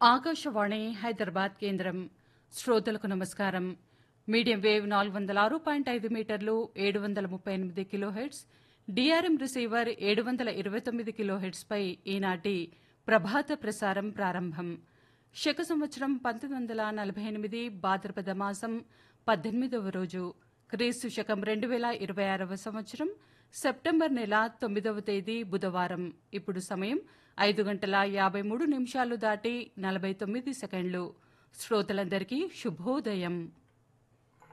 ఆకాశవాణి హైదరాబాద్ కేంద్రం శ్రోతలకు నమస్కారం మీడియం వేవ్ నాలుగు వందల ఆరు పాయింట్ ఐదు మీటర్లు ఏడు వందల ముప్పై ఎనిమిది కిలోహెడ్స్ డిఆర్ఎం రిసీవర్ ఏడు వందల ఇరవై తొమ్మిది కిలోహెడ్స్పై ఈనాటి ప్రభాత ప్రసారం ప్రారంభం శక సంవత్సరం పంతొమ్మిది వందల నలభై ఎనిమిది భాద్రపద మాసం పద్దెనిమిదవ రోజు క్రీస్తు శకం రెండు వేల ఇరవై ఆరవ సంవత్సరం సెప్టెంబర్ నెల తొమ్మిదవ తేదీ బుధవారం ఇప్పుడు సమయం ఐదు గంటల యాభై మూడు నిమిషాలు దాటి నలభై తొమ్మిది సెకండ్లు శ్రోతలందరికీ శుభోదయం